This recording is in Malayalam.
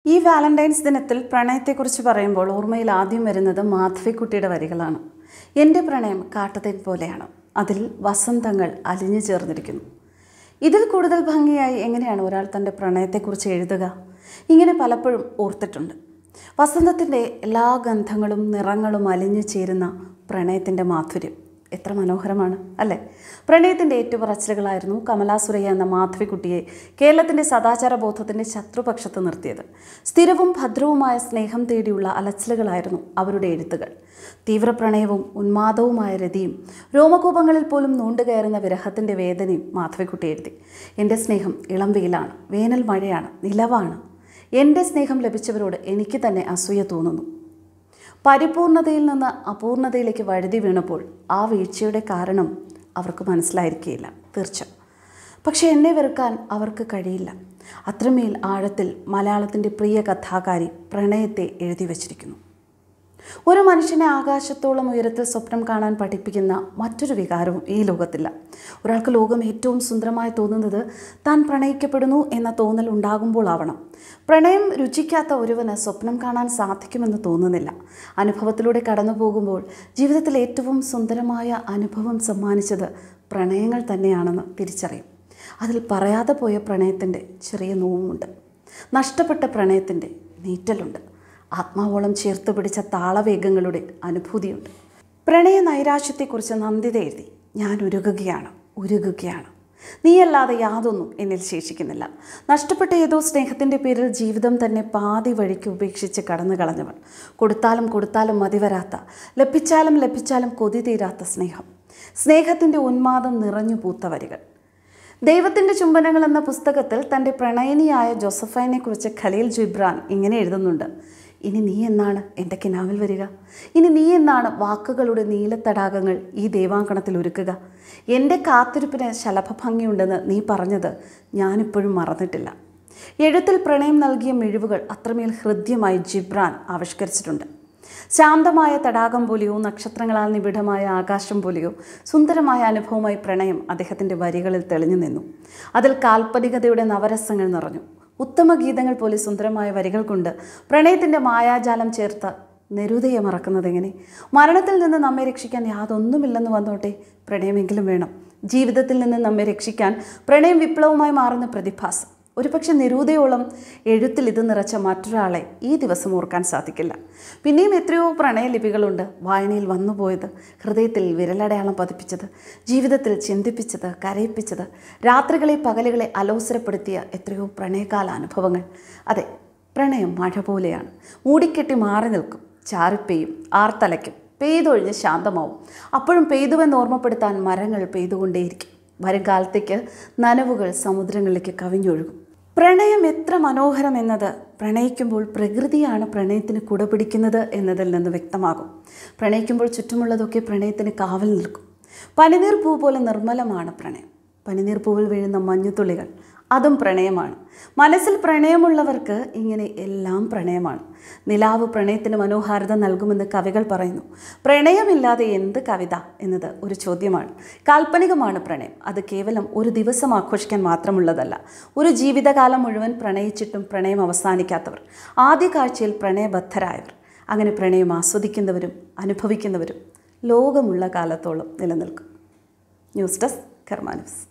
ഈ വാലന്റൈൻസ് ദിനത്തിൽ പ്രണയത്തെക്കുറിച്ച് പറയുമ്പോൾ ഓർമ്മയിൽ ആദ്യം വരുന്നത് മാധവിക്കുട്ടിയുടെ വരികളാണ് എൻ്റെ പ്രണയം കാട്ടുതേൻ പോലെയാണ് അതിൽ വസന്തങ്ങൾ അലിഞ്ഞു ചേർന്നിരിക്കുന്നു ഇതിൽ കൂടുതൽ ഭംഗിയായി എങ്ങനെയാണ് ഒരാൾ തൻ്റെ പ്രണയത്തെക്കുറിച്ച് എഴുതുക ഇങ്ങനെ പലപ്പോഴും ഓർത്തിട്ടുണ്ട് വസന്തത്തിൻ്റെ എല്ലാ ഗന്ധങ്ങളും നിറങ്ങളും അലിഞ്ഞു ചേരുന്ന പ്രണയത്തിൻ്റെ മാധുര്യം എത്ര മനോഹരമാണ് അല്ലേ പ്രണയത്തിൻ്റെ ഏറ്റുപറച്ചിലുകളായിരുന്നു കമലാസുരയ്യ എന്ന മാധവിക്കുട്ടിയെ കേരളത്തിൻ്റെ സദാചാര ബോധത്തിൻ്റെ ശത്രുപക്ഷത്ത് നിർത്തിയത് സ്ഥിരവും ഭദ്രവുമായ സ്നേഹം തേടിയുള്ള അലച്ചിലുകളായിരുന്നു അവരുടെ എഴുത്തുകൾ തീവ്രപ്രണയവും ഉന്മാദവുമായ രതിയും രോമകൂപങ്ങളിൽ പോലും നൂണ്ടുകയറുന്ന വിരഹത്തിൻ്റെ വേദനയും മാധവിക്കുട്ടി എഴുതി എൻ്റെ സ്നേഹം ഇളം വെയിലാണ് വേനൽ മഴയാണ് നിലവാണ് എൻ്റെ സ്നേഹം ലഭിച്ചവരോട് എനിക്ക് തന്നെ അസൂയ തോന്നുന്നു പരിപൂർണതയിൽ നിന്ന് അപൂർണതയിലേക്ക് വഴുതി വീണപ്പോൾ ആ വീഴ്ചയുടെ കാരണം അവർക്ക് മനസ്സിലായിരിക്കുകയില്ല തീർച്ച പക്ഷെ എന്നെ വെറുക്കാൻ അവർക്ക് കഴിയില്ല അത്രമേൽ ആഴത്തിൽ മലയാളത്തിൻ്റെ പ്രിയ കഥാകാരി പ്രണയത്തെ എഴുതി വച്ചിരിക്കുന്നു ഒരു മനുഷ്യനെ ആകാശത്തോളം ഉയരത്തിൽ സ്വപ്നം കാണാൻ പഠിപ്പിക്കുന്ന മറ്റൊരു വികാരവും ഈ ലോകത്തില്ല ഒരാൾക്ക് ലോകം ഏറ്റവും സുന്ദരമായി തോന്നുന്നത് താൻ പ്രണയിക്കപ്പെടുന്നു എന്ന തോന്നൽ ഉണ്ടാകുമ്പോൾ ആവണം പ്രണയം രുചിക്കാത്ത ഒരുവന് സ്വപ്നം കാണാൻ സാധിക്കുമെന്ന് തോന്നുന്നില്ല അനുഭവത്തിലൂടെ കടന്നു പോകുമ്പോൾ ജീവിതത്തിൽ ഏറ്റവും സുന്ദരമായ അനുഭവം സമ്മാനിച്ചത് പ്രണയങ്ങൾ തന്നെയാണെന്ന് തിരിച്ചറിയും അതിൽ പറയാതെ പോയ പ്രണയത്തിൻ്റെ ചെറിയ നോവുമുണ്ട് നഷ്ടപ്പെട്ട പ്രണയത്തിൻ്റെ നീറ്റലുണ്ട് ആത്മാവോളം ചേർത്ത് പിടിച്ച താളവേഗങ്ങളുടെ അനുഭൂതിയുണ്ട് പ്രണയ നൈരാശ്യത്തെക്കുറിച്ച് നന്ദിത എഴുതി ഞാൻ ഉരുകുകയാണ് ഉരുകുകയാണ് നീയല്ലാതെ യാതൊന്നും എന്നിൽ ശേഷിക്കുന്നില്ല നഷ്ടപ്പെട്ട ഏതോ സ്നേഹത്തിൻ്റെ പേരിൽ ജീവിതം തന്നെ പാതി വഴിക്ക് ഉപേക്ഷിച്ച് കടന്നു കളഞ്ഞവൾ കൊടുത്താലും കൊടുത്താലും മതിവരാത്ത ലഭിച്ചാലും ലഭിച്ചാലും കൊതി തീരാത്ത സ്നേഹം സ്നേഹത്തിൻ്റെ ഉന്മാദം നിറഞ്ഞു പൂത്ത വരികൾ ദൈവത്തിൻ്റെ ചുംബനങ്ങൾ എന്ന പുസ്തകത്തിൽ തൻ്റെ പ്രണയിനിയായ ജോസഫൈനെക്കുറിച്ച് ഖലീൽ ജിബ്രാൻ ഇങ്ങനെ എഴുതുന്നുണ്ട് ഇനി നീ എന്നാണ് എൻ്റെ കിനാവിൽ വരിക ഇനി നീ എന്നാണ് വാക്കുകളുടെ നീലത്തടാകങ്ങൾ ഈ ദേവാങ്കണത്തിൽ ഒരുക്കുക എൻ്റെ കാത്തിരിപ്പിന് ശലഭഭംഗിയുണ്ടെന്ന് നീ പറഞ്ഞത് ഞാനിപ്പോഴും മറന്നിട്ടില്ല എഴുത്തിൽ പ്രണയം നൽകിയ മിഴിവുകൾ അത്രമേൽ ഹൃദ്യമായി ജിബ്രാൻ ആവിഷ്കരിച്ചിട്ടുണ്ട് ശാന്തമായ തടാകം പോലെയോ നക്ഷത്രങ്ങളാൽ നിബിഡമായ ആകാശം പോലെയോ സുന്ദരമായ അനുഭവമായി പ്രണയം അദ്ദേഹത്തിൻ്റെ വരികളിൽ തെളിഞ്ഞു നിന്നു അതിൽ കാൽപ്പനികതയുടെ നവരസങ്ങൾ നിറഞ്ഞു ഉത്തമ ഗീതങ്ങൾ പോലെ സുന്ദരമായ വരികൾ കൊണ്ട് പ്രണയത്തിൻ്റെ മായാജാലം ചേർത്ത് നെരുതയെ മറക്കുന്നതെങ്ങനെ മരണത്തിൽ നിന്ന് നമ്മെ രക്ഷിക്കാൻ യാതൊന്നുമില്ലെന്ന് വന്നോട്ടെ പ്രണയമെങ്കിലും വേണം ജീവിതത്തിൽ നിന്ന് നമ്മെ രക്ഷിക്കാൻ പ്രണയം വിപ്ലവമായി മാറുന്ന പ്രതിഭാസം ഒരുപക്ഷെ നിരൂതയോളം എഴുത്തിൽ ഇത് നിറച്ച മറ്റൊരാളെ ഈ ദിവസം ഓർക്കാൻ സാധിക്കില്ല പിന്നെയും എത്രയോ പ്രണയലിപികളുണ്ട് വായനയിൽ വന്നുപോയത് ഹൃദയത്തിൽ വിരലടയാളം പതിപ്പിച്ചത് ജീവിതത്തിൽ ചിന്തിപ്പിച്ചത് കരയിപ്പിച്ചത് രാത്രികളെ പകലുകളെ അലോസരപ്പെടുത്തിയ എത്രയോ പ്രണയകാല അനുഭവങ്ങൾ അതെ പ്രണയം മഴ പോലെയാണ് മൂടിക്കെട്ടി മാറി നിൽക്കും ചാറിപ്പെയ്യും ആർത്തലയ്ക്കും പെയ്തൊഴിഞ്ഞ് ശാന്തമാവും അപ്പോഴും പെയ്തുവെന്ന് ഓർമ്മപ്പെടുത്താൻ മരങ്ങൾ പെയ്തുകൊണ്ടേയിരിക്കും വരും കാലത്തേക്ക് നനവുകൾ സമുദ്രങ്ങളിലേക്ക് കവിഞ്ഞൊഴുകും പ്രണയം എത്ര മനോഹരം എന്നത് പ്രണയിക്കുമ്പോൾ പ്രകൃതിയാണ് പ്രണയത്തിന് കുട പിടിക്കുന്നത് എന്നതിൽ നിന്ന് വ്യക്തമാകും പ്രണയിക്കുമ്പോൾ ചുറ്റുമുള്ളതൊക്കെ പ്രണയത്തിന് കാവൽ നിൽക്കും പനിനീർ പൂ പോലെ നിർമ്മലമാണ് പ്രണയം പനിനീർ പൂവിൽ വീഴുന്ന മഞ്ഞുതുള്ളികൾ അതും പ്രണയമാണ് മനസ്സിൽ പ്രണയമുള്ളവർക്ക് ഇങ്ങനെ എല്ലാം പ്രണയമാണ് നിലാവ് പ്രണയത്തിന് മനോഹാരിത നൽകുമെന്ന് കവികൾ പറയുന്നു പ്രണയമില്ലാതെ എന്ത് കവിത എന്നത് ഒരു ചോദ്യമാണ് കാൽപ്പനികമാണ് പ്രണയം അത് കേവലം ഒരു ദിവസം ആഘോഷിക്കാൻ മാത്രമുള്ളതല്ല ഒരു ജീവിതകാലം മുഴുവൻ പ്രണയിച്ചിട്ടും പ്രണയം അവസാനിക്കാത്തവർ ആദ്യ കാഴ്ചയിൽ പ്രണയബദ്ധരായവർ അങ്ങനെ പ്രണയം ആസ്വദിക്കുന്നവരും അനുഭവിക്കുന്നവരും ലോകമുള്ള കാലത്തോളം നിലനിൽക്കും ന്യൂസ് ഡെസ്ക് കർമാനൂസ്